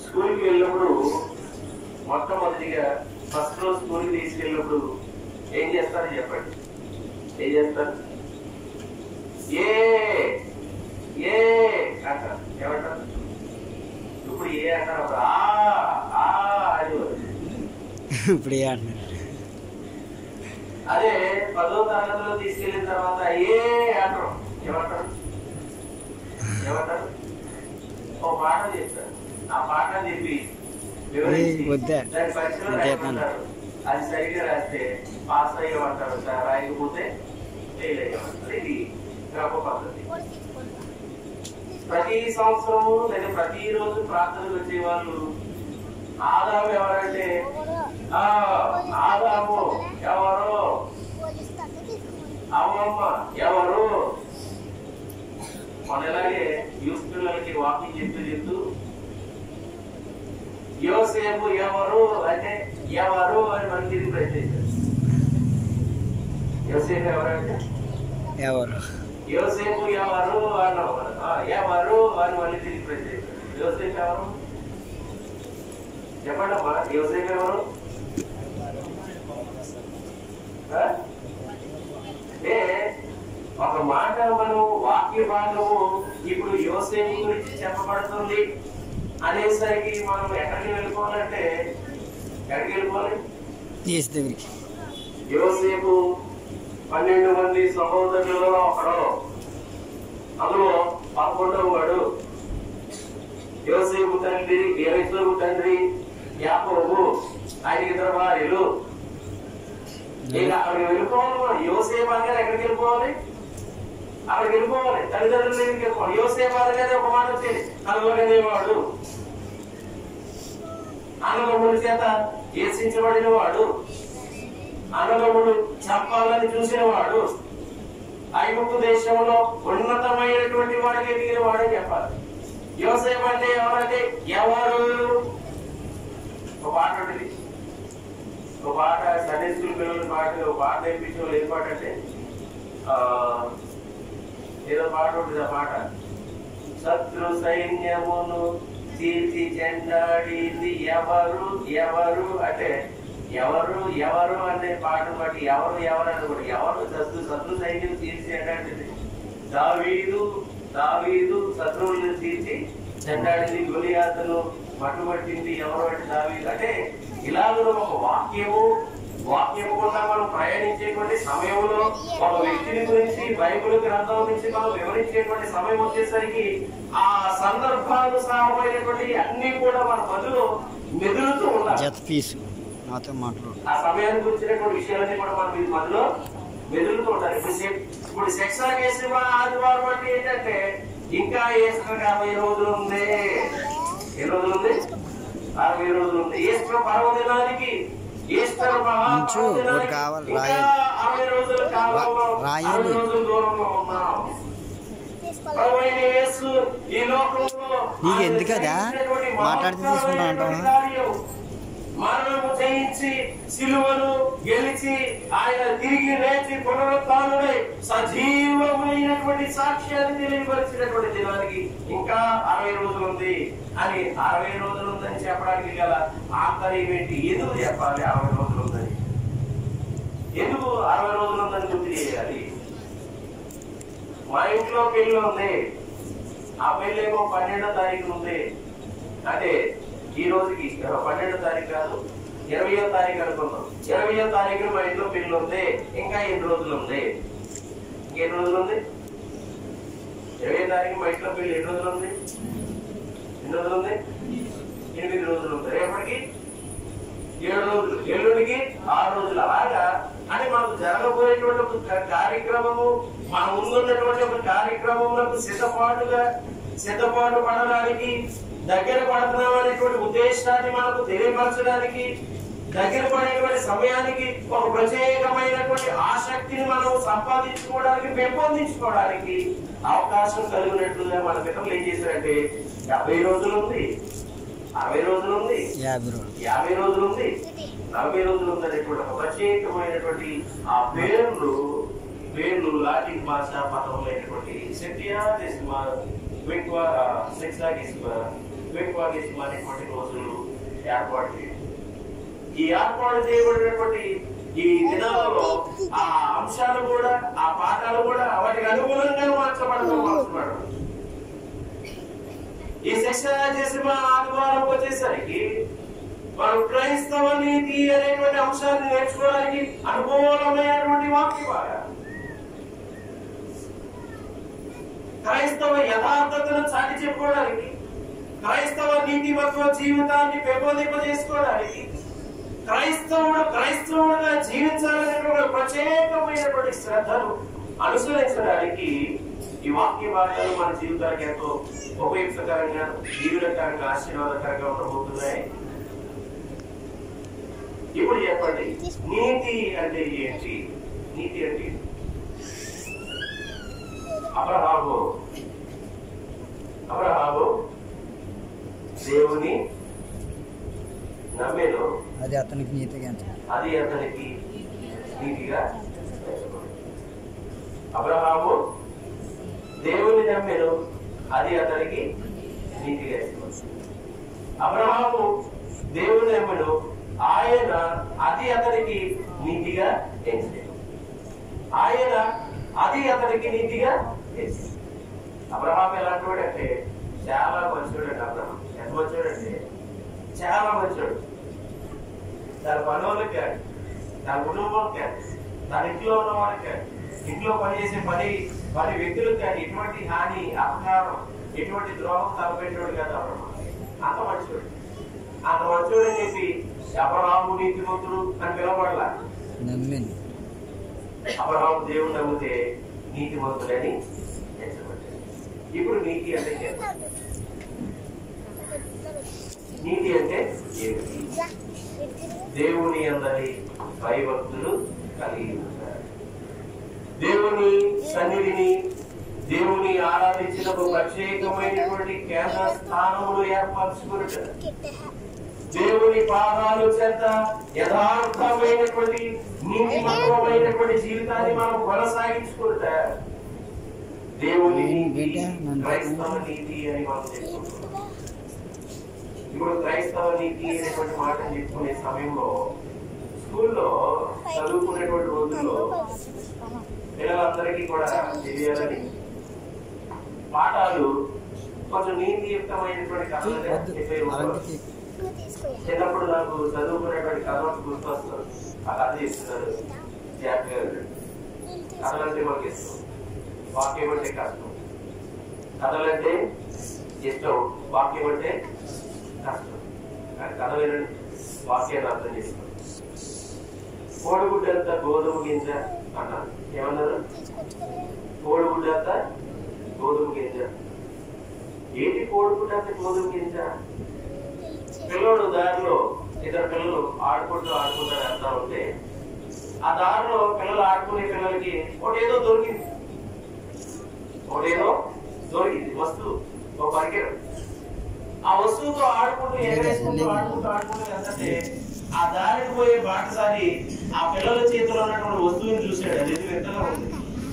స్కూల్కి వెళ్ళినప్పుడు మొట్టమొదటిగా ఫస్ట్ రోజు స్కూల్కి తీసుకెళ్ళినప్పుడు ఏం చేస్తారో చెప్పండి ఏం చేస్తారు ఏ ఏ అంటారు ఏమంటారు ఇప్పుడు ఏ అంటారు అప్పుడు ఆ ఆ అని ఇప్పుడు ఏ అంటున్నారు అదే పదో తరగతిలో తీసుకెళ్ళిన తర్వాత ఏ అంటారు ఏమంటారు ఏమంటారు ఓ పాట చేస్తారు ఆ పాట చెప్పి వివరించి ఏ, వద్దా? దాని పరీక్షలో వద్దా? రాయమంటారు అది సరిగ్గా రాస్తే పాస్ అయ్యమంటారు సార్ రాయకపోతే ఫెయిల్ అయ్యమంటారు ఇది గొప్ప పద్ధతి ప్రతి సంవత్సరము లేదా ప్రతిరోజు ప్రార్థనకు వచ్చే వాళ్ళు ఆదాము ఎవరంటే ఆ ఆదాము ఎవరు అమ్మమ్మ ఎవరు మన ఇలాగే యూత్ పిల్లలకి వాకింగ్ చెప్తూ చెప్తూ యోసేపు ఎవరు అంటే ఎవరు అని మనం తిరిగి ప్రశ్నించారు యోసేపు ఎవరంటే ఎవరు యోసేపు ఎవరు అన్నావు మనం. ఆ, ఎవరు అని మళ్ళీ తిరిగి ప్రశ్నించారు యోసేపు ఎవరు చెప్పండి అమ్మా యోసేపు ఎవరు ఆ? అంటే ఒక మాట మనం వాక్య భాగము ఇప్పుడు యోసేపు గురించి చెప్పబడుతుంది అనేసరికి మనం ఎక్కడికి వెళ్ళిపోవాలంటే ఎక్కడికి వెళ్ళిపోవాలి తీసి దగ్గరికి యోసేపు పన్నెండు మంది సహోదరులలో ఒకడు అందులో పదకొండవ వాడు యోసేపు తండ్రి యేసు తండ్రి యాకోబు ఆయనకి ఇద్దరు భార్యలు ఇక అక్కడికి వెళ్ళిపోవాలి మనం. యోసేపు అనగానే ఎక్కడికి వెళ్ళిపోవాలి అక్కడికి వెళ్ళిపోవాలి తల్లిదండ్రుల దగ్గరికి వెళ్ళిపోవాలి యోసేపు అనగానే ఒక మాట వచ్చేది కలవగనేవాడు అన్నదమ్ముల చేత ఏసించబడిన వాడు అన్నదమ్ముడు చంపాలని చూసిన వాడు ఐగుప్తు దేశంలో ఉన్నతమైనటువంటి వాడికి ఎదిగిన వాడని చెప్పాలి యోసేపు అంటే ఎవరంటే ఎవరు ఒక పాట ఉంటుంది ఒక పాట సండే స్కూల్ పిల్లల పాట ఒక పాట నేర్పించిన వాళ్ళు ఏం పాట అంటే ఆ, ఏదో పాట ఉంటుంది ఆ పాట శత్రు సైన్యమును తీర్చి చెండాడింది ఎవరు ఎవరు అంటే ఎవరు ఎవరు అనే పాటను బట్టి ఎవరు ఎవరు అనుకోండి ఎవరు శత్రు శత్రు సైన్యం తీర్చి చెండాడింది దావీదు దావీదు శత్రువులను తీర్చి చెండాడింది గొలియాతను మట్టుబట్టింది ఎవరు అంటే దావీదు అంటే ఇలాగ ఒక వాక్యము వాక్యం కూడా మనం ప్రయాణించేటువంటి సమయంలో ఒక వ్యక్తిని గురించి బైబిల్ గ్రంథం నుంచి మనం వివరించేటువంటి సమయం వచ్చేసరికి ఆ సందర్భానుసారమైనటువంటి అన్ని కూడా మన మధ్యలో మెదులుతూ ఉండాలి జత పీసు నాతో మాట్లాడు ఆ సమయానికి గురించినటువంటి విషయాలన్నీ కూడా మనం ఈ మధ్యలో మెదులుతూ ఉంటారు ఇప్పుడు సె- ఇప్పుడు శిక్షణ కేసు ఆదివారం అంటే ఏంటంటే ఇంకా ఈస్టర్ అరవై రోజులు ఉంది ఎన్ని రోజులు ఉంది అరవై రోజులు ఉంది ఈస్టర్ పర్వదినానికి ఈస్టర్ మహా ఉంచు, పర్వదినానికి ఒకటి కావాలి, ఇంకా రాయండి. అరవై రోజుల కాలంలో రా- రాయండి. అరవై రోజుల దూరంలో ఉన్నాం ప్రభువైన యేసు ఈ లోకంలో నీకు ఎందుకదా? ఆయన చేసినటువంటి మాట్లాడితే తీసుకుంటా అంటావా? మహోన్నతమైనటువంటి కార్యం, మరణము జయించి సిలువను గెలిచి ఆయన తిరిగి లేచి పునరుత్డై సజీవమైనటువంటి సాక్ష్యాన్ని తెలియపరిచినటువంటి దినానికి ఇంకా అరవై రోజులు ఉంది అని అరవై రోజులు ఉందని చెప్పడానికి గల ఆంతర్యం ఏంటి ఎందుకు చెప్పాలి అరవై రోజులు ఉందని ఎందుకు అరవై రోజులు ఉందని గుర్తు చేయాలి మా ఇంట్లో పెళ్లి ఉంది ఆ పెళ్లి ఏమో పన్నెండో తారీఖు ఉంది అంటే ఈ రోజుకి పన్నెండో తారీఖు కాదు ఇరవయో తారీఖు అనుకుందాం ఇరవయో తారీఖు మా ఇంట్లో పెళ్లి ఉంది ఇంకా ఎన్ని రోజులు ఉంది ఇంకెన్ని రోజులు ఉంది ఇరవై తారీఖు మా ఇంట్లో పెళ్లి ఎన్ని రోజులు ఉంది ఎన్ని రోజులు ఉంది ఎనిమిది రోజులు ఉంది రేపటికి ఏడు రోజులు ఎల్లుడికి ఆరు రోజులు అలాగా అంటే మనకు జరగబోయేటువంటి ఒక క- కార్యక్రమము మన ముందున్నటువంటి ఒక కార్యక్రమములకు సిద్ధపాటుగా సిద్ధపాటు పడడానికి దగ్గర పడుతున్నాం అనేటువంటి ఉద్దేశాన్ని మనకు తెలియపరచడానికి దగ్గర పడేటువంటి సమయానికి ఒక ప్రత్యేకమైనటువంటి ఆసక్తిని మనం సంపాదించుకోవడానికి పెంపొందించుకోవడానికి అవకాశం కలిగినట్లుగా మన పిల్లలు ఏం చేశారంటే డెబ్బై రోజులు ఉంది అరవై రోజులు ఉంది యాభై రోజులు యాభై రోజులు ఉంది నలభై రోజులు ఉంది అనేటువంటి ఒక ప్రత్యేకమైనటువంటి ఆ పేర్లు పేర్లు లాటిన్ భాష పదములైనటువంటి సెటియా డెసిమా క్విక్ సెక్స్ క్విక్ వాగేసి అనేటువంటి రోజులు ఏర్పాటు చేయడం ఈ ఏర్పాటు చేయబడినటువంటి ఈ దినాలలో ఆ అంశాలు కూడా ఆ పాఠాలు కూడా వాటికి అనుగుణంగా మార్చబడతాం మార్చబడడం ఈ శిక్షణ చేసి మా ఆదివారం వచ్చేసరికి మనం క్రైస్తవ నీతి అనేటువంటి అంశాన్ని నేర్చుకోవడానికి అనుకూలమైనటువంటి వాక్య భాగం క్రైస్తవ యథార్థతను చాటి చెప్పుకోవడానికి క్రైస్తవ నీతిమత్వ జీవితాన్ని పెంపొందింపజేసుకోవడానికి క్రైస్తవుడు క్రైస్తవుడుగా జీవించాలనేటువంటి ప్రత్యేకమైనటువంటి శ్రద్ధను అనుసరించడానికి ఈ వాక్య భాగాలు మన జీవితానికి ఎంతో ఉపయుక్తకరంగా జీవనకరంగా ఆశీర్వాదకరంగా ఉండబోతున్నాయి ఇప్పుడు చెప్పండి నీతి అంటే ఏంటి నీతి అంటే ఏంటి? అబ్రహాము అబ్రహాము దేవుని నమ్మేను అది అతనికి నీతిగా ఎంత అది అతనికి నీతిగా ఎంచబడింది. అబ్రహాము దేవుని నమ్మెను అది అతనికి నీతిగా ఎంచబడింది. అబ్రహాము దేవుని నమ్మెను ఆయన అది అతనికి నీతిగా ఎంచలేదు ఆయన అది అతనికి నీతిగా ఎంచింది అబ్రహాం ఎలాంటి వాడంటే చాలా మంచోడు అండి అబ్రహాం ఎంత మంచోడు అంటే చాలా మంచోడు తన పనులకు కానీ తన కుటుంబం కానీ తన ఇంట్లో ఉన్న వారికి కానీ ఇంట్లో పనిచేసే పని పని వ్యక్తులకు కానీ ఎటువంటి హాని అపకారం ఎటువంటి ద్రోహం తలపెట్టేవాడు కాదు అబ్రహం అంత మంచోడు అంత మంచోడు అని చెప్పి అబ్రహాము నీతిమంతుడు అని పిలవబడలా నమ్మింది అబ్రహాము దేవుడు నమ్మితే నీతిమంతుడని ఎంచబడ్డాడు ఇప్పుడు నీతి అంటే ఏంటి? నీతి అంటే ఏమిటి దేవుని అందరి భయభక్తులు కలిగి ఉంటారు దేవుని సన్నిధిని దేవుని ఆరాధించిన ప్రత్యేకమైనటువంటి కేంద్ర స్థానములు ఏర్పరచుకుంటారు దేవుని పాదాలు చేత యథార్థమైనటువంటి నీతిమంతమైనటువంటి జీవితాన్ని మనం కొనసాగించుకుంటా దేవుని నీతి క్రైస్తవ నీతి అని మనం చెప్పుకుంటున్నాం ఇప్పుడు క్రైస్తవ నీతి అనేటువంటి మాట చెప్పుకునే సమయంలో స్కూల్లో చదువుకునేటువంటి రోజుల్లో పిల్లలందరికీ కూడా తెలియాలని పాఠాలు కొంచెం నీతియుక్తమైనటువంటి కథలుగా వద్దు చెప్పే అలాంటికి చిన్నప్పుడు నాకు చదువుకునేటువంటి కథ ఒకటి గుర్తొస్తుంది ఆ కథ చేస్తున్నారు జాగ్రత్తగా వినండి. కథలంటే మనకి ఇష్టం వాక్యం అంటే కష్టం కథలంటే ఇష్టం వాక్యం అంటే కష్టం కానీ కథ వినండి వాక్యాన్ని అర్థం చేసుకోండి కోడిగుడ్డంత గోధుమ గింజ అన్నారు ఏమన్నారు కోడిగుడ్డంత గోధుమ గింజ ఏంటి కోడిగుడ్డంత గోధుమ గింజ పిల్లోడు దారిలో ఇద్దరు పిల్లలు ఆడుకుంటూ ఆడుకుంటూ వెళ్తా ఉంటే ఆ దారిలో పిల్లలు ఆడుకునే పిల్లలకి ఒకటి ఏదో దొరికింది ఒకటి ఏదో దొరికింది వస్తువు ఒక పరికరం ఆ వస్తువుతో ఆడుకుంటూ ఎగరేసుకుంటూ ఆడుకుంటూ ఆడుకుంటూ వెళ్తే ఆ దారికి పోయే బాటసారి ఆ పిల్లల చేతిలో ఉన్నటువంటి వస్తువుని చూశాడు అది ఏదో వింతగా ఉంది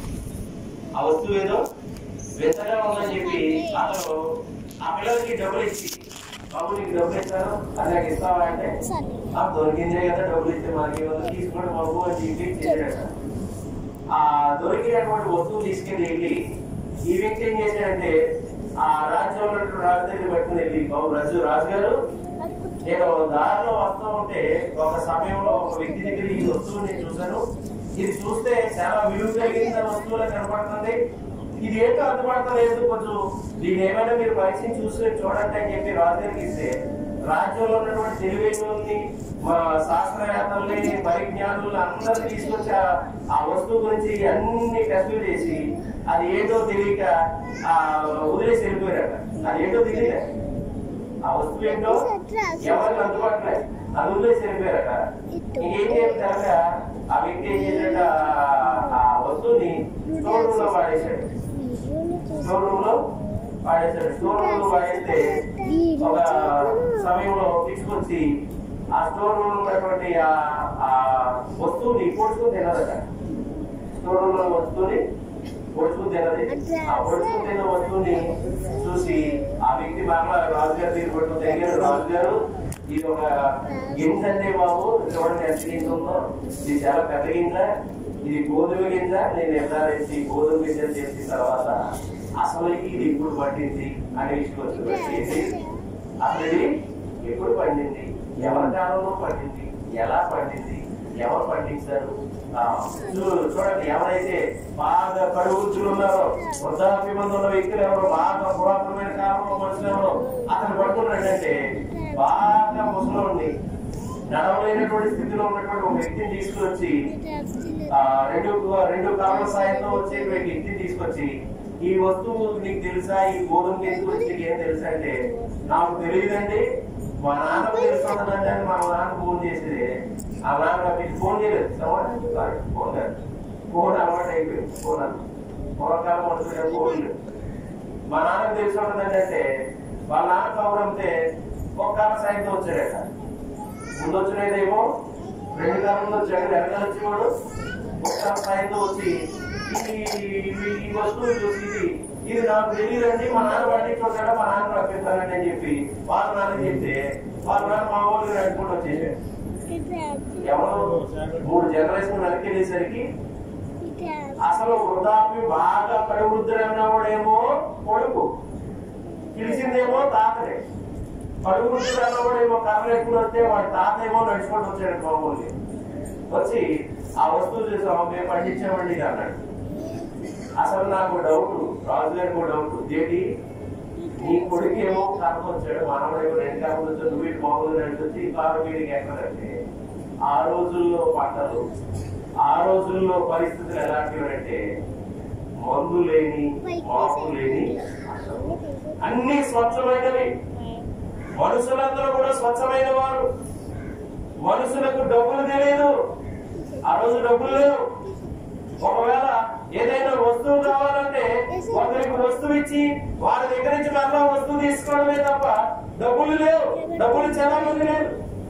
ఆ వస్తువు ఏదో వింతగా ఉందని చెప్పి అతను ఆ పిల్లలకి డబ్బులు ఇచ్చి బాబు నీకు డబ్బులు ఇస్తాను అది నాకు ఇస్తావా అంటే ఆ దొరికిందే కదా డబ్బులు ఇస్తే మనకి ఏమన్నా తీసుకోండి బాబు అని చెప్పి చేశాడట ఆ దొరికినటువంటి వస్తువు తీసుకెళ్ళి వెళ్ళి ఈ వ్యక్తి ఏం చేశాడంటే ఆ రాజ్యంలో ఉన్నటువంటి రాజు దగ్గర పట్టుకుని వెళ్ళి బాబు రాజు రాజు గారు నేను దారిలో వస్తూ ఉంటే ఒక సమయంలో ఒక వ్యక్తి దగ్గర ఈ వస్తువుని నేను చూశాను ఇది చూస్తే చాలా విలువ కలిగిన వస్తువులా కనపడుతుంది ఇది ఏంటో అర్థపడతలేదు కొంచెం దీని ఏమైనా మీరు పరిచయం చూసి చూడండి అని చెప్పి రాజు గారికి ఇస్తే రాజ్యంలో ఉన్నటువంటి తెలివైన మా శాస్త్రవేత్తల్ని పరిజ్ఞానులు అందరినీ తీసుకొచ్చి ఆ- ఆ వస్తువు గురించి అన్ని టెస్టులు చేసి అది ఏంటో తెలియక ఆ వదిలేసి వెళ్ళిపోయారట అది ఏంటో తెలియక ఆ వస్తువు ఏంటో ఎవరికి అందుబాటులే అది వదిలేసి వెళ్ళిపోయారట ఇంకేం చేస్తారట ఆ వ్యక్తి ఏం చేశాడట ఆ- ఆ వస్తువుని స్టోర్ రూమ్ లో పాడేశాడు స్టోర్ రూమ్ లో పాడేశాడు స్టోర్ రూమ్ లో పాడేస్తే ఒక సమయంలో తీసుకొచ్చి ఆ స్టోర్ రూమ్ లో ఉన్నటువంటి ఆ- ఆ వస్తువుని పొడుచుకొని తినదట స్టోర్ రూమ్ లో వస్తువుని పొడుచుకు తిన్నది ఆ పొడుచుకు తిన్న వస్తువుని చూసి ఆ వ్యక్తి మరలా రాజుగారు తీరు పట్టుకుని తిరిగారు రాజుగారు ఇది ఒక గింజ అండి బాబు చూడండి ఎంత గింజ ఉందో ఇది చాలా పెద్ద గింజ ఇది గోధుమ గింజ నేను నిర్ధారించి గోధుమ గింజలు చేసిన తర్వాత అసలు ఇది ఇప్పుడు పట్టింది అనే విషయం వచ్చింది ఏంటి? అసలు ఇది ఎప్పుడు పండింది ఎవరి కాలంలో పండింది ఎలా పండింది ఎవరు పండించారు ఆ, చూ- చూడండి ఎవరైతే బాగా కడుగుచ్చులు ఉన్నారో వృద్ధాప్య మంది ఉన్న వ్యక్తులు ఎవరు బాగా పురాతనమైన కాలంలో మనుషులు ఎవరు అతను పడుతున్నాడంటే బాగా ముసలోండి నడవలేనటువంటి స్థితిలో ఉన్నటువంటి ఒక వ్యక్తిని తీసుకొచ్చి ఆ రెండు రెండు కాళ్ళ సాయంతో వచ్చే వ్యక్తిని తీసుకొచ్చి ఈ వస్తువు నీకు తెలుసా ఈ గోధుమ కేసు గురించి నీకు ఏం తెలుసా అంటే నాకు తెలియదండి మా నాన్న తెలుసుకుంటుందండి అని మా నాన్న ఫోన్ చేసేది ఆ నాన్న మీకు ఫోన్ చేయలేదు సమాధానం సారీ, ఫోన్ కాదు. ఫోన్ అలవాటు అయిపోయింది ఫోన్ అని పూర్వకాలం ఉంటుంది ఫోన్ లేదు మా నాన్నకు తెలిసి ఉంటుందండి అంటే వాళ్ళ నాన్న కవర్ అమ్మితే ఒక కాల సాయంతో వచ్చాడట ముందు వచ్చినదేమో రెండు కాలం ముందు వచ్చాడు వెనకాల వచ్చేవాడు ఒక కాల సాయంతో వచ్చి ఈ ఈ- ఈ వస్తువు చూసి ఇది ఇది నాకు తెలియదండి మా నాన్న పండించుకుంటాడా మా నాన్న రప్పిస్తానండి అని చెప్పి వాళ్ళ నాన్న చెప్తే వాళ్ళ నాన్న మా వాళ్ళు నడుపుకుంటూ వచ్చేసాడు ఎవరో మూడు జనరేషన్ వెనకెళ్ళేసరికి అసలు వృద్ధాప్యం బాగా కడువృద్ధుడైనవాడేమో కొడుకు పిలిచిందేమో తాతనే కడువృద్ధుడైనవాడేమో కర్ర ఎక్కువ వస్తే వాడి తాత ఏమో నడుచుకుంటూ వచ్చాడు మామూలుగా వచ్చి ఆ వస్తువు చూసాం మేము పండించామండి ఇది అన్నాడు అసలు నాకు డౌట్ రాజుగారికి ఒక డౌట్ ఏంటి నీ కొడుకు ఏమో కర్మ వచ్చాడు మనవడేమో రెండు కర్మలు వచ్చాడు నువ్వు ఇటు మామూలుగా నడిచొచ్చి ఈ కారు మీదకి ఎక్కడంటే ఆ రోజుల్లో పంటలు ఆ రోజుల్లో పరిస్థితులు ఎలాంటివి అంటే మందు లేని మాపు లేని అసలు అన్ని స్వచ్ఛమైనవి మనుషులందరూ కూడా స్వచ్ఛమైన వారు మనుషులకు డబ్బులు తెలియదు ఆ రోజు డబ్బులు లేవు ఒకవేళ ఏదైనా వస్తువు కావాలంటే ఒకరికి వస్తువు ఇచ్చి వారి దగ్గర నుంచి మళ్ళా వస్తువు తీసుకోవడమే తప్ప డబ్బులు లేవు డబ్బులు చాలా మంది లేదు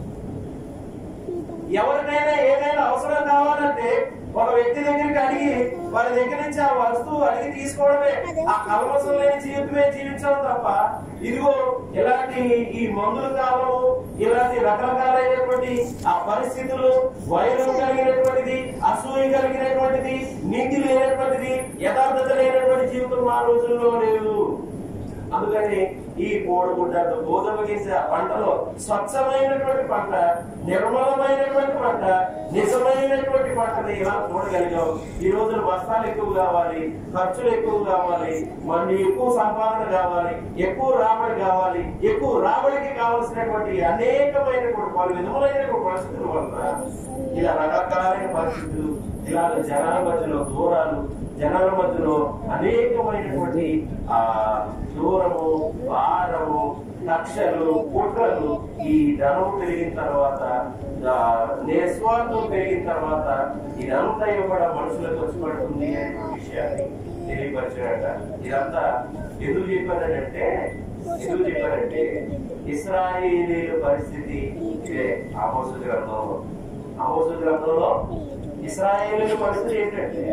ఎవరికైనా ఏదైనా అవసరం కావాలంటే ఒక వ్యక్తి దగ్గరికి అడిగి వారి దగ్గర నుంచి ఆ వస్తువు అడిగి తీసుకోవడమే ఆ కల్మసం లేని జీవితమే జీవించడం తప్ప ఇదిగో ఇలాంటి ఈ మందుల కాలము ఇలాంటి రకరకాలైనటువంటి ఆ పరిస్థితులు వైరం కలిగినటువంటిది అసూయ కలిగినటువంటిది నీతి లేనటువంటిది యథార్థత లేనటువంటి జీవితం ఆ రోజుల్లో లేదు అందుకని ఈ కోడిగుడ్డ గోధుమ గింజ పంటలో స్వచ్ఛమైనటువంటి పంట నిర్మలమైనటువంటి పంట నిజమైనటువంటి పంటని ఇలా చూడగలిగాం ఈ రోజున బస్తాలు ఎక్కువ కావాలి ఖర్చులు ఎక్కువ కావాలి మళ్ళీ ఎక్కువ సంపాదన కావాలి ఎక్కువ రాబడి కావాలి ఎక్కువ రాబడికి కావలసినటువంటి అనేకమైనటువంటి పలు విధములైనటువంటి పరిస్థితుల వల్ల ఇలా రకరకాలైన పరిస్థితులు ఇలాగ జనాల మధ్యలో దూరాలు జనాల మధ్యలో అనేకమైనటువంటి ఆ దూరము భారము కక్షలు కుట్రలు ఈ ధనం పెరిగిన తర్వాత ఆ, నిస్వార్థం పెరిగిన తర్వాత ఇదంతా కూడా మనుషులకు వచ్చి పడుతుంది అనే విషయాన్ని తెలియపరిచాడట ఇదంతా ఎందుకు చెప్పానంటే ఎందుకు చెప్పారంటే ఇస్రాయేలీల పరిస్థితి ఇదే ఆమోసు గ్రంథంలో ఆమోసు గ్రంథంలో ఇస్రాయేలీల పరిస్థితి ఏంటంటే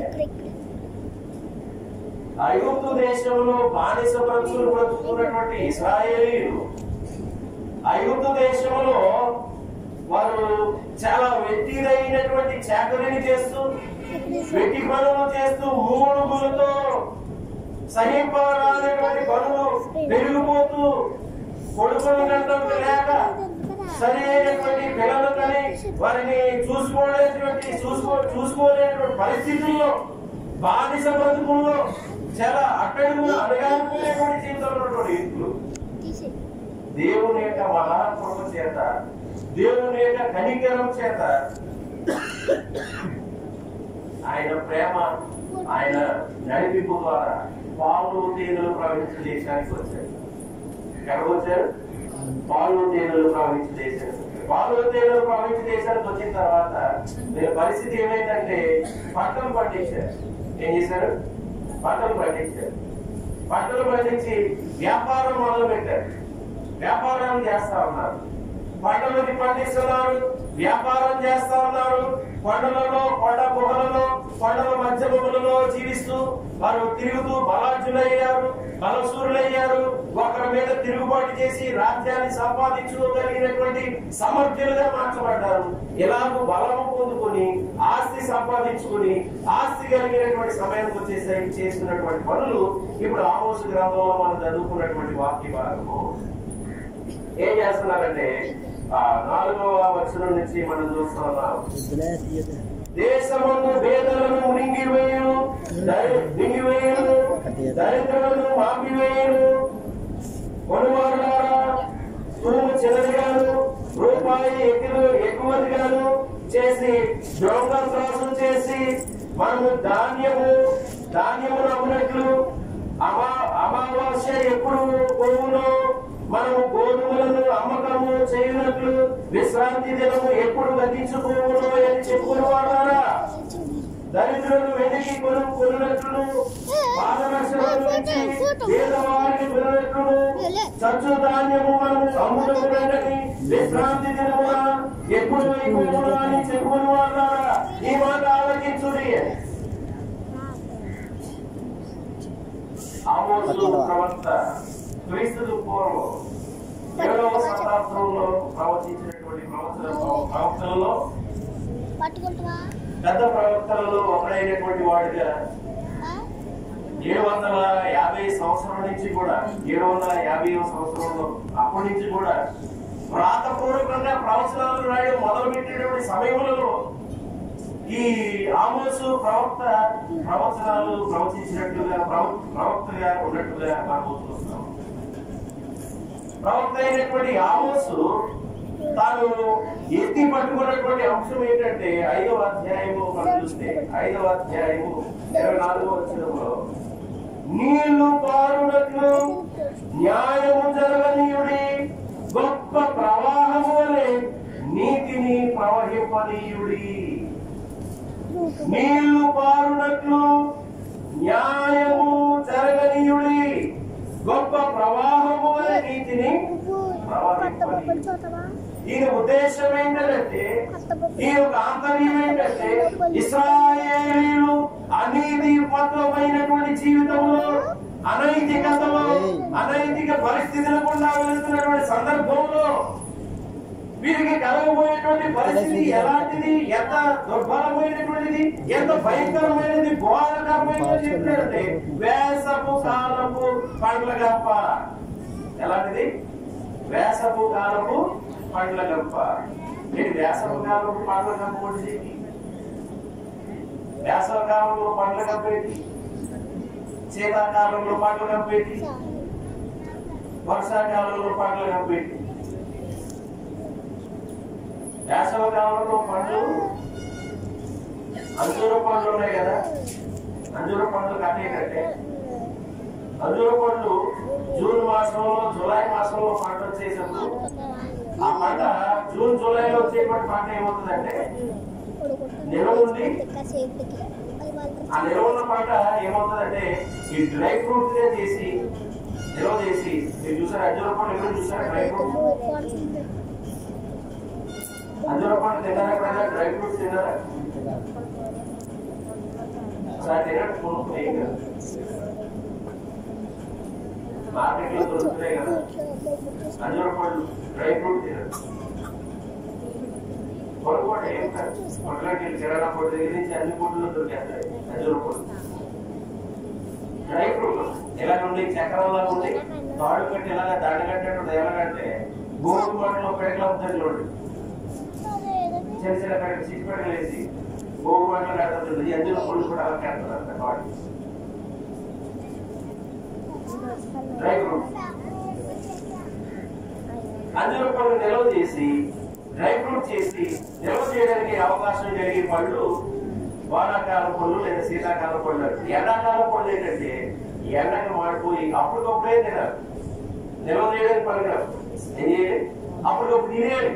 ఐగుప్తు దేశంలో బానిస బ్రతుకులు బ్రతుకుతున్నటువంటి ఇస్రాయేలీలు ఐగుప్తు దేశంలో వారు చాలా వెట్టిదైనటువంటి చాకరీని చేస్తూ వెట్టి పనులు చేస్తూ మూడుగులతో సహింపరానటువంటి పనులు పెరిగిపోతూ కొడుకులు గంటం లేక సరైనటువంటి పిల్లలు కానీ వారిని చూసుకోలేనటువంటి చూసుకో చూసుకోలేనటువంటి పరిస్థితుల్లో బానిస బ్రతుకుల్లో చాలా అట్టడుగున అడగానుకునేటువంటి జీవితంలో ఉన్నటువంటి వ్యక్తులు దేవుని యొక్క మహాకృప చేత దేవుని యొక్క కనికరం చేత ఆయన ప్రేమ ఆయన నడిపింపు ద్వారా పాలు తేనెలు ప్రవహించే దేశానికి వచ్చారు ఎక్కడికి వచ్చారు పాలు తేనెలు ప్రవహించే దేశానికి పాలు తేనెలు ప్రవహించే దేశానికి వచ్చిన తర్వాత వీళ్ళ పరిస్థితి ఏమైందంటే పంటలు పండించారు ఏం చేశారు పంటలు పండించారు పంటలు పండించి వ్యాపారం మొదలు పెట్టారు వ్యాపారం చేస్తా ఉన్నారు పంటలని పండిస్తున్నారు వ్యాపారం చేస్తా ఉన్నారు కొండలలో కొండ గుహలలో కొండల మధ్య గుహలలో జీవిస్తూ వారు తిరుగుతూ బలార్జులయ్యారు బలసూరులయ్యారు ఒకరి మీద తిరుగుబాటు చేసి రాజ్యాన్ని సంపాదించుకోగలిగినటువంటి సమర్థులుగా మార్చబడ్డారు ఎలాగో బలము పొందుకొని ఆస్తి సంపాదించుకుని ఆస్తి కలిగినటువంటి సమయానికి వచ్చేసరికి చేస్తున్నటువంటి పనులు ఇప్పుడు ఆమోసు గ్రంథంలో మనం చదువుకున్నటువంటి వాక్య భాగము ఏం చేస్తున్నారంటే ఆ నాలుగవ వచనం నుంచి మనం చూస్తా ఉన్నాం వద్దులే తీయదు దేశమందు వేదలను మింగివేయును దరి- మింగివేయును దరిద్రులను మాపివేయును కొనువారులారా తూము చిన్నదిగాను రూపాయి ఎక్కువ ఎక్కువదిగాను చేసి దొంగ త్రాసు చేసి మనము ధాన్యము ధాన్యము నమ్మినట్లు అమా అమావాస్య ఎప్పుడు పోవునో మనము గోధుమలను అమ్మకము చేయనట్లు విశ్రాంతి దినము ఎప్పుడు గతించుకోవునో అని చెప్పుకుని వాడారా దరిద్రులను వెనక్కి కొను కొనున్నట్లు పాదరక్షణను నుంచి పేదవారిని విననట్లును చచ్చు ధాన్యము మనము అమ్ముడమునని విశ్రాంతి దినమున ఎప్పుడు వైపున అని చెప్పుకుని వాడారా ఈ మాట ఆలోచించుడి ఆమోసు ప్రవక్త క్రీస్తు పూర్వం ఏడవ శతాబ్దంలో ప్రవచించినటువంటి ప్రవచన ప్రవక్తలలో పట్టుకుంటావా పెద్ద ప్రవక్తలలో ఒకడైనటువంటి వాడిగా ఏడు వందల యాభై సంవత్సరం నుంచి కూడా ఏడు వందల యాభై సంవత్సరంలో అప్పటి నుంచి కూడా వ్రాతపూర్వకంగా ప్రవచనాలు రాయడం మొదలు పెట్టేటువంటి సమయంలో ఈ ఆమోసు ప్రవక్త ప్రవచనాలు ప్రవచించినట్లుగా ప్రవ- ప్రవక్తగా ఉన్నట్టుగా మనం చూస్తాం ప్రవక్త అయినటువంటి ఆమోసు తాను ఎత్తి పట్టుకున్నటువంటి అంశం ఏంటంటే ఐదవ అధ్యాయము మనం చూస్తే ఐదవ అధ్యాయము ఇరవై నాలుగో వచ్చినంలో నీళ్లు పారునట్లు న్యాయము జరగనీయుడి గొప్ప ప్రవాహము వలె నీతిని ప్రవహింపనీయుడి నీళ్లు పారునట్లు న్యాయము జరగనీయుడి గొప్ప ప్రవాహము వలె నీతిని ప్రవహింపనీయుడి ఈయన ఉద్దేశం ఏంటంటే ఈ యొక్క ఆంతర్యం ఏంటంటే ఇస్రాయేలీలు అనీతిపత్రమైనటువంటి జీవితంలో అనైతికతలో అనైతిక పరిస్థితుల గుండా వెళ్తున్నటువంటి సందర్భంలో వీరికి కలగబోయేటువంటి పరిస్థితి ఎలాంటిది ఎంత దుర్బలమైనటువంటిది ఎంత భయంకరమైనది ఘోరకరమైనది ఏంటంటే వేసపు కాలపు పండ్ల గంప ఎలాంటిది వేసపు కాలపు పండ్ల గంప ఏంటి వేసవ కాలపు పండ్ల గంప ఒకటి వేసవ కాలంలో పండ్ల గంప ఏంటి శీతాకాలంలో పండ్ల గంప ఏంటి వర్షాకాలంలో పండ్ల గంప ఏంటి వేసవ కాలంలో పండ్లు అంజూర పండ్లు ఉన్నాయి కదా అంజూర పండ్లు కట్టేటట్టే అంజూర పండ్లు జూన్ మాసంలో జూలై మాసంలో పంట వచ్చేటప్పుడు ఆ పంట జూన్ జూలైలో వచ్చేటువంటి పంట ఏమవుతుందంటే నిల్వ ఉండి ఆ నిల్వ ఉన్న పంట ఏమవుతుందంటే ఈ డ్రై ఫ్రూట్ గా చేసి నిల్వ చేసి మీరు చూసారు అంజూర పండు ఎవరు చూసారు డ్రై ఫ్రూట్ అంజూర పండు తిన్నారా ఎప్పుడైనా డ్రై ఫ్రూట్స్ తిన్నారా ఒకసారి తినట్టు కొనుక్కునే ఏం కాదు మార్కెట్ లో దొరుకుతున్నాయి కదా అంజూర పండు డ్రై ఫ్రూట్ తినరు కొనుక్కోండి ఏం కాదు కొట్లోకి వెళ్ళి కిరాణా కొట్టు దగ్గర నుంచి అన్ని కొట్టులో దొరికేస్తాయి అంజూర పండు డ్రై ఫ్రూట్ ఎలా ఉండి చక్రంలా ఉండి తాడు కట్టి ఇలాగా దాడి కట్టేటప్పుడు ఎలాగంటే గోధుమ మాటలో పేటలు అవుతుంది చూడండి చిన్న చిన్న కట్టి సిక్స్ పెట్టలు వేసి గోధుమ మాటలు కడుతుంది ఈ అంజూర పండు కూడా అలా కడతారు వాడి డ్రై ఫ్రూట్ అంజూర పండు నిల్వ చేసి డ్రై ఫ్రూట్ చేసి నిల్వ చేయడానికి అవకాశం కలిగే పళ్ళు వానాకాలం పళ్ళు లేదా శీతాకాలం పళ్ళు ఎండాకాలం పళ్ళు ఏంటంటే ఎండకి మాడిపోయి అప్పటికప్పుడే తినాలి నిల్వ చేయడానికి పనికిరాదు ఏం చేయాలి అప్పటికప్పుడు తినేయాలి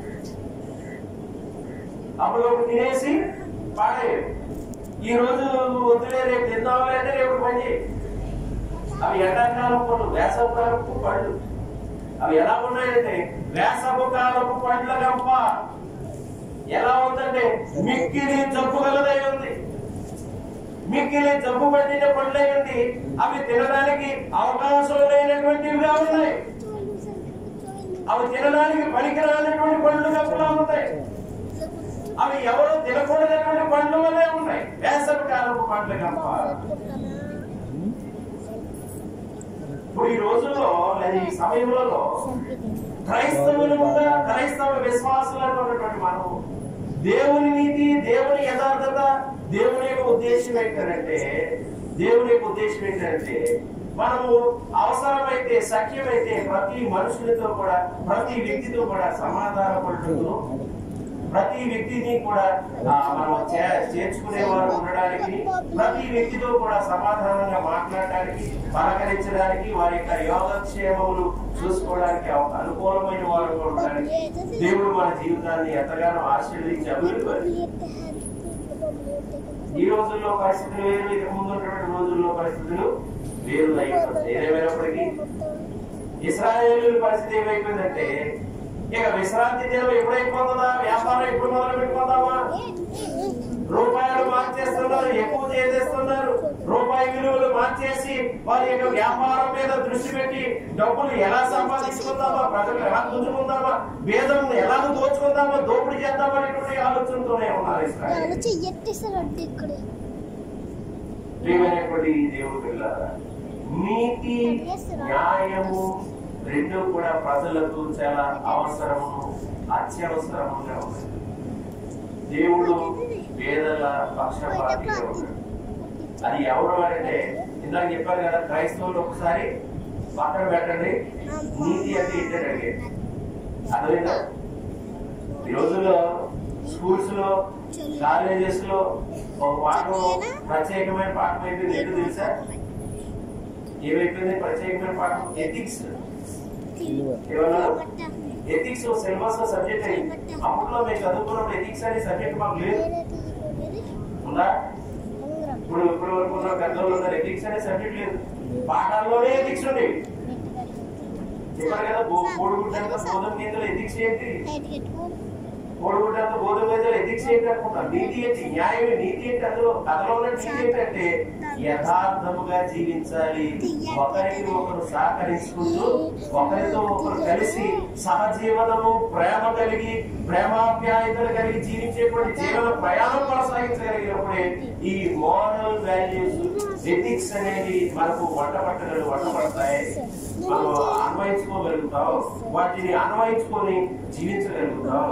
అప్పటికప్పుడు తినేసి పాడేయాలి ఈ రోజు వద్దులే రేపు తిందామని అంటే రేపు పని చేయాలి అవి ఎండాకాలం పళ్ళు వేసవకాలపు పళ్ళు అవి ఎలా ఉన్నాయంటే వేసవ కాలపు పండ్ల గంప ఎలా ఉందంటే మిక్కిలి జబ్బు గలదై ఉంది మిక్కిలి జబ్బు పట్టిన పండ్లై ఉంది అవి తినడానికి అవకాశం లేనటువంటివిగా ఉన్నాయి అవి తినడానికి పనికిరానటువంటి పండ్లు గంపలా ఉంటాయి అవి ఎవరు తినకూడనటువంటి పండ్ల వల్లే ఉన్నాయి వేసవి కాలపు పండ్ల గంప ఇప్పుడు ఈ రోజుల్లో లేదా ఈ సమయంలో క్రైస్తవులుగా క్రైస్తవ విశ్వాసులైనటువంటి మనము దేవుని నీతి దేవుని యథార్థత దేవుని యొక్క ఉద్దేశం ఏంటంటే దేవుని యొక్క ఉద్దేశం ఏంటంటే మనము అవసరమైతే సఖ్యమైతే ప్రతి మనుషులతో కూడా ప్రతి వ్యక్తితో కూడా సమాధాన పడుతూ ప్రతి వ్యక్తిని కూడా ఆ, మనం చే- చేర్చుకునేవారు ఉండడానికి ప్రతి వ్యక్తితో కూడా సమాధానంగా మాట్లాడడానికి పలకరించడానికి వారి యొక్క యోగక్షేమములు చూసుకోవడానికి అవ- అనుకూలమైన వారు ఉండడానికి దేవుడు మన జీవితాన్ని ఎంతగానో ఆశీర్వదించి అభివృద్ధి పరిచాడు. ఈ రోజుల్లో పరిస్థితులు వేరు ఇక ముందు ఉన్నటువంటి రోజుల్లో పరిస్థితులు వేరు అయిపోతాయి ఏదేమైనప్పటికీ ఇస్రాయేలు పరిస్థితి ఏమైపోయిందంటే ఇక విశ్రాంతి దినం ఎప్పుడైపోతుందా వ్యాపారం ఎప్పుడు మొదలు పెట్టుకుందామా రూపాయలు మార్చేస్తున్నారు ఎక్కువ చేసేస్తున్నారు రూపాయి విలువలు మార్చేసి వారి యొక్క వ్యాపారం మీద దృష్టి పెట్టి డబ్బులు ఎలా సంపాదించుకుందామా ప్రజలు ఎలా గుంజుకుందామా వేదం ఎలా దోచుకుందామా దోపిడీ చేద్దామా అనేటువంటి ఆలోచనతోనే ఉన్నారు ఇస్రాయేల్ ఎట్టేసారంటే ఇక్కడ ప్రియమైనటువంటి దేవుడు పిల్లారా నీతి న్యాయము రెండు కూడా ప్రజలకు చాలా అవసరము అత్యవసరముగా ఉన్నాయి దేవుడు పేదల పక్షపాతిగా ఉన్నాడు అది ఎవరు అంటే ఇందాక చెప్పారు కదా క్రైస్తవులు ఒకసారి పక్కన పెట్టండి నీతి అంటే ఏంటని అడిగేది అర్థమైందా ఈ రోజుల్లో స్కూల్స్ లో కాలేజెస్ లో ఒక పాఠం ప్రత్యేకమైన పాఠం అయిపోయింది ఏంటో తెలుసా ఏమైపోయింది ప్రత్యేకమైన పాఠం ఎథిక్స్ ఏమన్నా ఎథిక్స్ సిలబస్ లో సబ్జెక్ట్ అయింది అప్పట్లో మేము చదువుకున్నప్పుడు ఎథిక్స్ అనే సబ్జెక్ట్ మాకు లేదు ఉందా ఇప్పుడు ఇప్పుడు వరకు ఉన్న పెద్దలు ఉన్నారు ఎథిక్స్ అనే సబ్జెక్ట్ లేదు పాఠాల్లోనే ఎథిక్స్ ఉండేవి చెప్పారు కదా బో- కోడిగుడ్డంతా గోధుమ గింజలు ఎథిక్స్ ఏంటి కోడిగుడ్డంతా గోధుమ గింజలు ఎథిక్స్ ఏంటి అనుకుంటారు నీతి ఏంటి న్యాయం నీతి ఏంటి అందులో కథలో ఉన్న నీతి ఏంటంటే యథార్థముగా జీవించాలి ఒకరికి ఒకరు సహకరించుకుంటూ ఒకరితో ఒకరు కలిసి సహజీవనము ప్రేమ కలిగి ప్రేమాప్యాయతలు కలిగి జీవించేటువంటి జీవన ప్రయాణం కొనసాగించగలిగినప్పుడే ఈ మోరల్ వాల్యూస్ ఎథిక్స్ అనేవి మనకు వంట పట్టగలు వంట పడతాయి మనం అన్వయించుకోగలుగుతాం వాటిని అన్వయించుకొని జీవించగలుగుతాం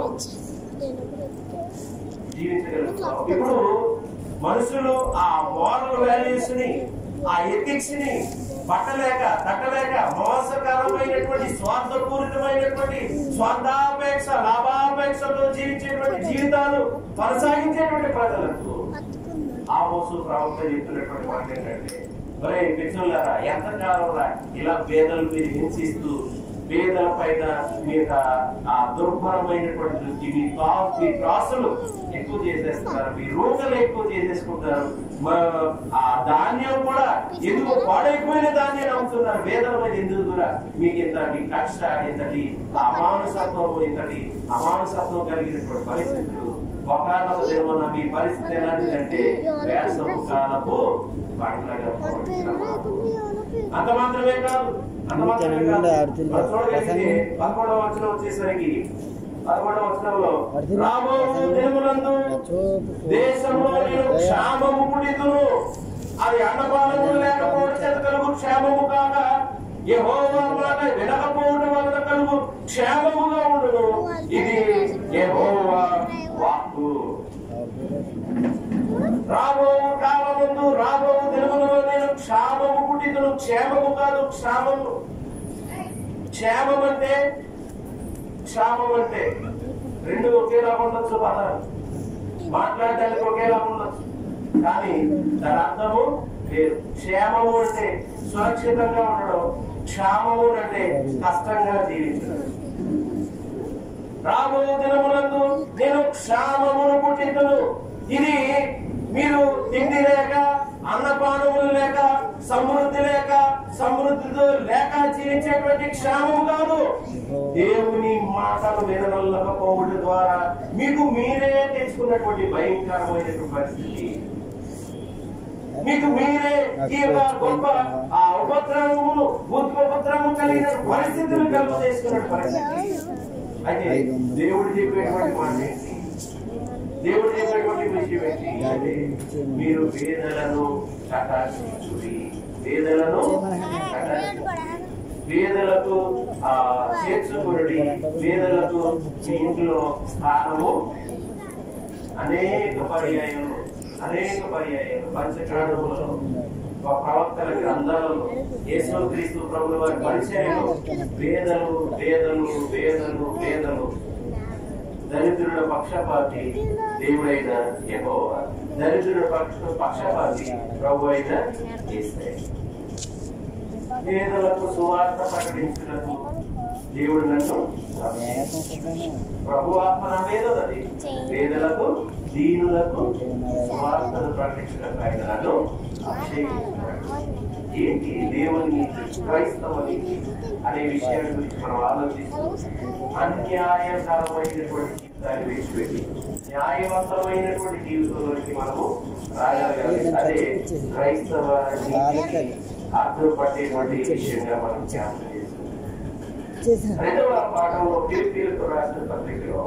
జీవించగలుగుతాం ఇప్పుడు మనుషులు ఆ మోరల్ వాల్యూస్ ని ఆ ఎథిక్స్ ని పట్టలేక తట్టలేక మోసకరమైనటువంటి స్వార్థపూరితమైనటువంటి స్వార్థాపేక్ష లాభాపేక్షతో జీవించేటువంటి జీవితాలు కొనసాగించేటువంటి ప్రజలకు ఆమోసు ప్రవక్త చెప్తున్నటువంటి మాట ఏంటంటే ఒరే పిచ్చులారా ఎంతకాలంలా ఇలా పేదలు మీరు హింసిస్తూ పేదల పైన మీద ఆ దుర్భరమైనటువంటి దృష్టి మీ కా- మీ క్రాసులు ఎక్కువ చేసేస్తున్నారు మీ రూకలు ఎక్కువ చేసేసుకుంటారు మ- ఆ ధాన్యం కూడా ఎందుకు పాడైపోయిన ధాన్యాన్ని అమ్ముతున్నారు పేదల మీద ఎందుకు కూడా మీకు ఇంతటి కక్ష ఇంతటి అమానుసత్వం ఇంతటి అమానుసత్వం కలిగినటువంటి పరిస్థితులు ఒకనొక దినమున మీ పరిస్థితి ఎలాంటిదంటే వేసవ కాలపు పండ్లగా అంత మాత్రమే కాదు అంత మాత్రమే కాదు మనం చూడగలిగితే పదకొండవ వచనం వచ్చేసరికి పదకొండవ వచనంలో రాబో దినములందు దేశంలో నేను క్షామము పుడితును అది అన్నపానములు లేకపోవడం చేత కలుగు క్షేమము కాక యెహోవా మాట వినకపోవడం వలన కలుగు క్షేమముగా ఉండును ఇది యెహోవా వాక్కు రాబో కాలముందు రాబో దినములలో నేను క్షామము పుట్టితును క్షేమము కాదు క్షామము క్షేమం అంటే క్షామం అంటే రెండు ఒకేలా ఉండొచ్చు పదాలు మాట్లాడడానికి ఒకేలా ఉండొచ్చు కానీ దాని అర్థము వేరు క్షేమము అంటే సురక్షితంగా ఉండడం క్షామము అంటే కష్టంగా జీవించడం రాబో దినములందు నేను క్షామమును పుట్టింతును ఇది మీరు తిండి లేక అన్నపానములు లేక సమృద్ధి లేక సమృద్ధితో లేక జీవించేటువంటి క్షేమం కాదు దేవుని మాటలు వినవల్లకపోవడం ద్వారా మీకు మీరే తెచ్చుకున్నటువంటి భయంకరమైనటువంటి పరిస్థితి మీకు మీరే ఈ యొక్క గొప్ప ఆ ఉపద్రవమును ఉపద్రవము కలిగిన పరిస్థితులు కలుగు చేసుకున్న పరిస్థితి అయితే దేవుడు చెప్పేటువంటి మాట ఏంటి దేవుడు చెప్పేటువంటి విషయం ఏంటి అంటే మీరు వేదలను కటాక్షించుడి వేదలను కటాక్షించుడి పేదలకు ఆ చేర్చుకుడి పేదలకు మీ ఇంట్లో స్థానము అనేక పర్యాయాలు అనేక పర్యాయాలు పంచకాండములలో ప్రవక్తల గ్రంథాలలో యేసుక్రీస్తు ప్రభుల వారి పరిచయంలో వేదలు వేదలు వేదలు వేదలు దరిద్రుల పక్షపాతి దేవుడైన యెహోవా దరిద్రుల పక్ష పక్షపాతి ప్రభు అయిన యేసయ్య. పేదలకు సువార్త ప్రకటించుటకు దేవుడు నన్ను ప్రభు ఆత్మ నా మీద ఉన్నది పేదలకు దీనులకు సువార్తను ప్రకటించడానికి ఆయన నన్ను అభిషేకించాడు. ఏంటి దేవుని నీతి, క్రైస్తవ నీతి అనే విషయాన్ని గురించి మనం ఆలోచిస్తూ అన్యాయకరమైనటువంటి జీవితాన్ని విడిచిపెట్టి న్యాయవంతమైనటువంటి జీవితంలోకి మనము రాగలగాలి అదే క్రైస్తవ నీతికి అర్థం పట్టేటువంటి విషయంగా మనం జ్ఞాపకం చేస్తాం రెండవ పాఠంలో ఫిలిపీలకు రాసిన పత్రికలో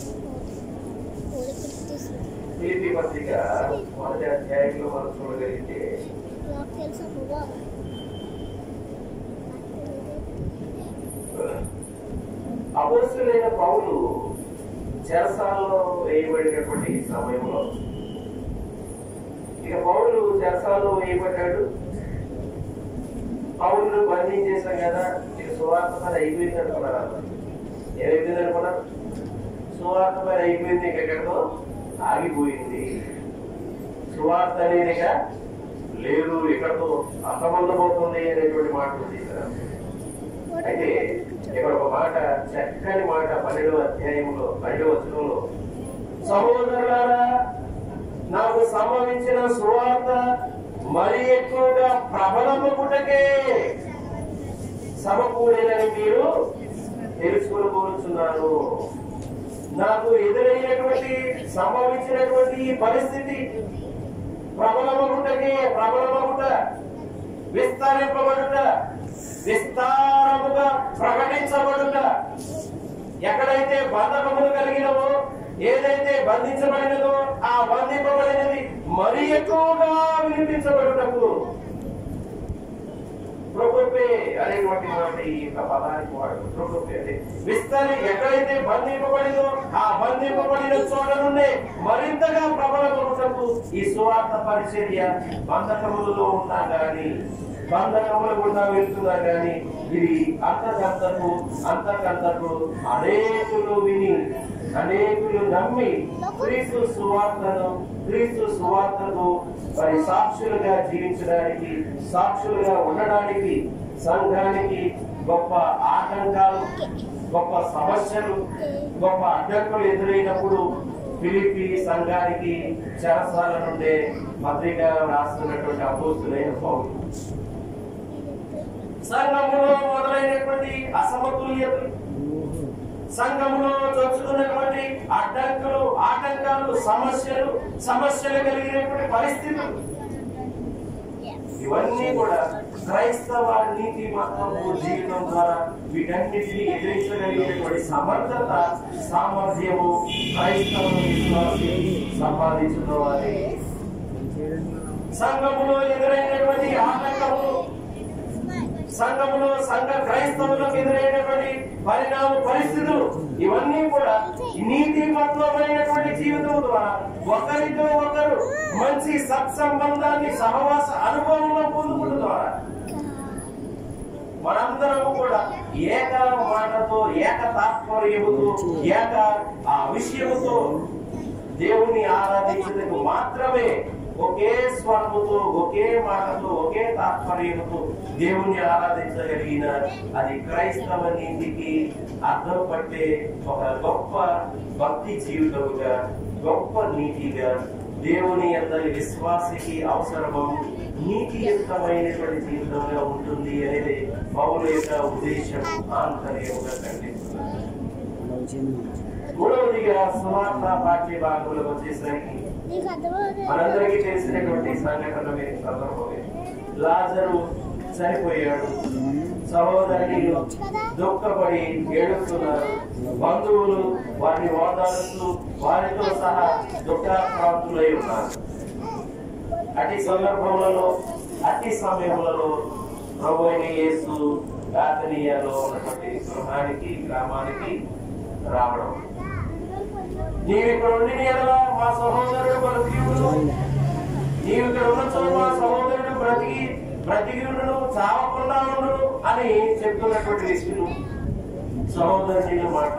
ఫిలిపి పత్రిక మొదటి అధ్యాయంలో మనం చూడగలిగితే నాకు తెలుసు బాబా అపోస్తులైన పౌలు చెరసాలలో వేయబడినటువంటి సమయంలో ఇక పౌలు చెరసాలలో వేయబడ్డాడు పౌరులు బంధించేశాం కదా ఇక సువార్త పని అయిపోయింది అనుకున్నారు ఏమైపోయింది అనుకున్నారు సువార్త పని అయిపోయింది ఇక ఎక్కడితో ఆగిపోయింది సువార్త అనేది ఇక లేదు ఎక్కడితో అంతమందమవుతుంది అనేటువంటి మాటలు తీసుకురారు అయితే ఇక్కడ ఒక మాట చక్కని మాట పన్నెండవ అధ్యాయంలో పన్నెండవ వచనంలో సహోదరులారా నాకు సంభవించిన సువార్త మరి ఎక్కువగా ప్రబలముటకే సమకూడేనని మీరు తెలుసుకోబోతున్నాను నాకు ఎదురైనటువంటి సంభవించినటువంటి ఈ పరిస్థితి ప్రబలమగుటకే ప్రబలమగుట విస్తరింపబడుట విస్తారముగా ప్రకటించబడుట ఎక్కడైతే బంధకములు కలిగినవో ఏదైతే బంధించబడినదో ఆ బంధింపబడినది మరి ఎక్కువగా వినిపించబడుటకు ప్రొకోపే అనేటువంటి మాట ఈ యొక్క పదానికి వాడు ప్రొకోపే అంటే విస్తరి ఎక్కడైతే బంధింపబడిందో ఆ బంధింపబడిన చోట నుండే మరింతగా ప్రబలమవుటకు ఈ సువార్త పరిచర్య బంధకములలో ఉన్నా గాని బంధకముల గుండా వెళ్తున్నా గాని ఇది అంతకంతకు అంతకంతకు అనేకులు విని అనేకులు నమ్మి క్రీస్తు సువార్తను క్రీస్తు సువార్తను మరి సాక్షులుగా జీవించడానికి సాక్షులుగా ఉండడానికి సంఘానికి గొప్ప ఆటంకాలు గొప్ప సమస్యలు గొప్ప అడ్డంకులు ఎదురైనప్పుడు ఫిలిపి సంఘానికి చెరసాల నుండే పత్రిక రాస్తున్నటువంటి అపోస్తులైన పౌరులు సంఘములో మొదలైనటువంటి అసమతుల్యతలు సంఘములో చొచ్చుకున్నటువంటి అడ్డంకులు ఆటంకాలు సమస్యలు సమస్యలు కలిగినటువంటి పరిస్థితులు ఇవన్నీ కూడా క్రైస్తవ నీతి మతము జీవితం ద్వారా వీటన్నిటిని ఎదిరించగలిగినటువంటి సమర్థత సామర్థ్యము క్రైస్తవ విశ్వాసి సంపాదించుకోవాలి సంఘములో ఎదురైనటువంటి ఆటంకములు సంఘములో సంఘ క్రైస్తవులకు ఎదురైనటువంటి పరిణామ పరిస్థితులు ఇవన్నీ కూడా నీతిమత్వమైనటువంటి జీవితం ద్వారా ఒకరితో ఒకరు మంచి సత్సంబంధాన్ని సహవాస అనుభవంలో పొందుకున్న ద్వారా మనందరం కూడా ఏక మాటతో ఏక తాత్పర్యముతో ఏక ఆ విషయముతో దేవుని ఆరాధించేందుకు మాత్రమే ఒకే స్వరముతో ఒకే మాటతో ఒకే తాత్పర్యముతో దేవుణ్ణి ఆరాధించగలిగిన అది క్రైస్తవ నీతికి అర్థం పట్టే ఒక గొప్ప భక్తి జీవితముగా గొప్ప నీతిగా దేవుని అందరి విశ్వాసికి అవసరము నీతియుక్తమైనటువంటి జీవితంగా ఉంటుంది అనేది పౌల యొక్క ఉద్దేశం ఆంతర్యముగా ఖండిస్తున్నారు మూడవదిగా సువార్త పాఠ్య భాగంలోకి వచ్చేసరికి నీకు అర్థమవుతుంది మనందరికీ తెలిసినటువంటి సంఘటన మీరు సందర్భమే లాజరు చనిపోయాడు సహోదరుని దుఃఖపడి ఏడుస్తున్నారు బంధువులు వారిని ఓదారుస్తూ వారితో సహా దుఃఖాక్రాంతులై ఉన్నారు అతి సందర్భములలో అతి సమయములలో ప్రభు అయిన యేసు గాతనీయలో ఉన్నటువంటి గృహానికి గ్రామానికి రావడం నీవు ఇక్కడ ఉండి ఎడల మా సహోదరుడు బ్రతికియుడు నీవు ఇక్కడ ఉన్న మా సహోదరుడు బ్రతికి బ్రతికియుడును చావకుండా ఉండును అని చెప్తున్నటువంటి వ్యక్తులు సహోదరుని మాట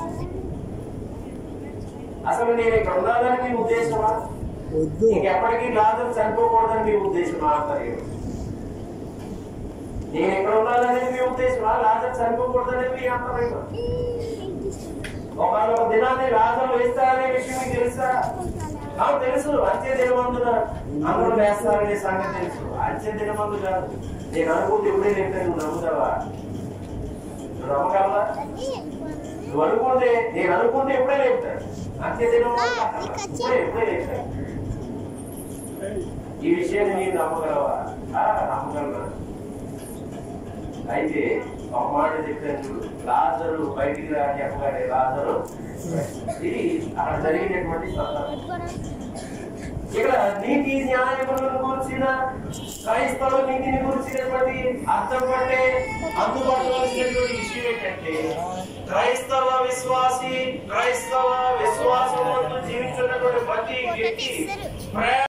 అసలు నేను ఇక్కడ ఉండాలని మీ ఉద్దేశమా వద్దు ఇంకెప్పటికీ లాజర్ చనిపోకూడదని మీ ఉద్దేశమా అంటారు నేను ఎక్కడ ఉండాలనేది మీ ఉద్దేశమా లాజర్ చనిపోకూడదనేది మీ అంతరం ఒకవేళ ఒక దినాన్ని రాజులు వేస్తారనే విషయం మీకు తెలుసా నాకు తెలుసు అంత్య దినమందున అందరూ వేస్తారనే సంగతి తెలుసు అంత్య దినమందు కాదు నేను అనుకుంటే ఇప్పుడే లేకపోతే నువ్వు నమ్ముతావా నువ్వు నమ్మగలవా నువ్వు అనుకుంటే నేను అనుకుంటే ఎప్పుడే లేపుతాడు అంత్య దినం ఇప్పుడే ఎప్పుడే లేపుతాడు ఈ విషయాన్ని నేను నమ్మగలవా ఆ, నమ్మగలవా అయితే ఒక మాట చెప్పాను చూడు లాజరు బయటికి రా అని చెప్పగానే లాజరు ఇది అక్కడ జరిగినటువంటి సందర్భం ఇక్కడ నీతి న్యాయములను కూర్చిన క్రైస్తవ నీతిని కూర్చినటువంటి అర్థం కంటే అందుబాటువలసినటువంటి విషయం ఏంటంటే క్రైస్తవ విశ్వాసి క్రైస్తవ విశ్వాసం జీవించున్నటువంటి ప్రతి వ్యక్తి ప్రేమ